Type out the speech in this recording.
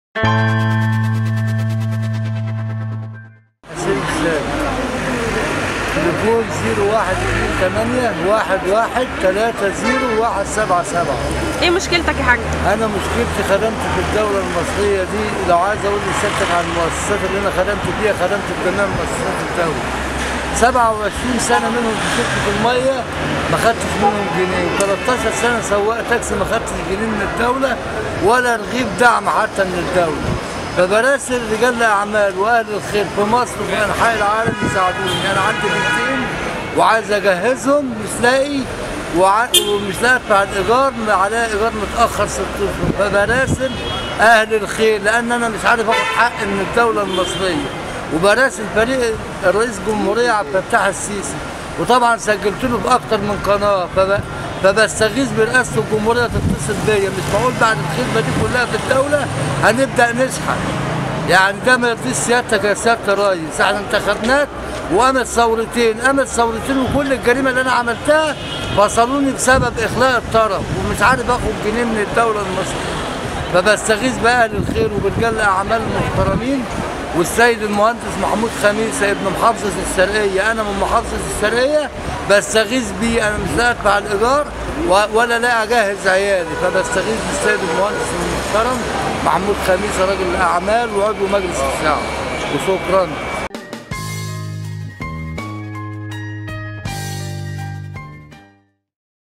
حسين السيد تليفون 0128 11 30 177 ايه مشكلتك يا حاج انا مشكلتي خدمت في الدوله المصريه دي لو عايز اقول لسيادتك عن المؤسسات اللي انا خدمت فيها خدمت في جميع مؤسسات الدوله 27 سنه منهم في شركه الميه ما خدتش منهم جنيه و13 سنه سواق تاكسي ما خدتش جنيه من الدوله ولا رغيف دعم حتى من الدوله فبراسل رجال الاعمال واهل الخير في مصر وفي انحاء العالم يساعدوني انا عندي بنتين وعايز اجهزهم مش لاقي وع- ومش لاقي ادفع الايجار عليها ايجار متاخر ست اشهر فبراسل اهل الخير لان انا مش عارف اخد حق من الدوله المصريه وبراسل فريق الرئيس الجمهوريه عبد الفتاح السيسي وطبعا سجلت له في اكتر من قناه فب... فبستغيث برئاسه الجمهوريه تتصل بيا مش معقول بعد الخدمه دي كلها في الدوله هنبدا نشحن يعني ده ما يرضيش سيادتك يا سياده الرئيس احنا انتخبناك وقامت ثورتين قامت ثورتين وكل الجريمه اللي انا عملتها فصلوني بسبب اخلاء الطرف ومش عارف اخد جنيه من الدوله المصريه فبستغيث باهل الخير وبرجال الاعمال المحترمين والسيد المهندس محمود خميسه ابن محافظه الشرقيه انا من محافظه الشرقيه بستغيث بيه انا مش لاقي ادفع الايجار و- ولا لاقي اجهز عيالي فبستغيث بالسيد المهندس المحترم محمود خميسه راجل اعمال وعضو مجلس الشعب وشكرا